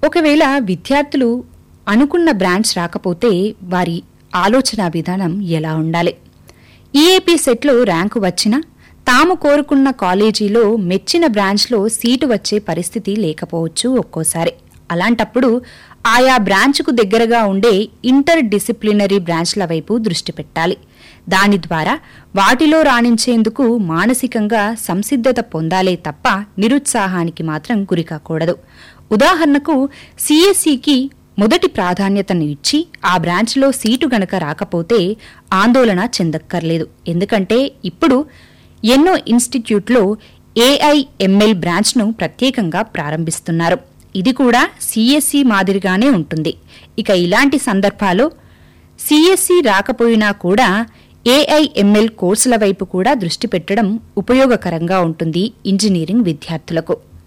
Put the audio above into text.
ఒకవేళ విద్యార్థులు అనుకున్న బ్రాంచ్ రాకపోతే వారి ఆలోచన విధానం ఎలా ఉండాలి ఈఏపీ సెట్లో ర్యాంకు వచ్చినా తాము కోరుకున్న కాలేజీలో మెచ్చిన బ్రాంచ్లో సీటు వచ్చే పరిస్థితి లేకపోవచ్చు ఒక్కోసారి అలాంటప్పుడు ఆయా బ్రాంచ్కు దగ్గరగా ఉండే ఇంటర్ డిసిప్లినరీ బ్రాంచ్ల వైపు దృష్టి పెట్టాలి దాని ద్వారా వాటిలో రాణించేందుకు మానసికంగా సంసిద్ధత పొందాలే తప్ప నిరుత్సాహానికి మాత్రం గురికాకూడదు ఉదాహరణకు సిఎస్సికి మొదటి ప్రాధాన్యతను ఇచ్చి ఆ బ్రాంచ్లో సీటు గనక రాకపోతే ఆందోళన చెందక్కర్లేదు ఎందుకంటే ఇప్పుడు ఎన్నో ఇన్స్టిట్యూట్లో ఏఐఎంఎల్ బ్రాంచ్ను ప్రత్యేకంగా ప్రారంభిస్తున్నారు ఇది కూడా సిఎస్సి మాదిరిగానే ఉంటుంది ఇక ఇలాంటి సందర్భాల్లో సిఎస్సి రాకపోయినా కూడా ఏఐఎంఎల్ కోర్సుల వైపు కూడా దృష్టి పెట్టడం ఉపయోగకరంగా ఉంటుంది ఇంజనీరింగ్ విద్యార్థులకు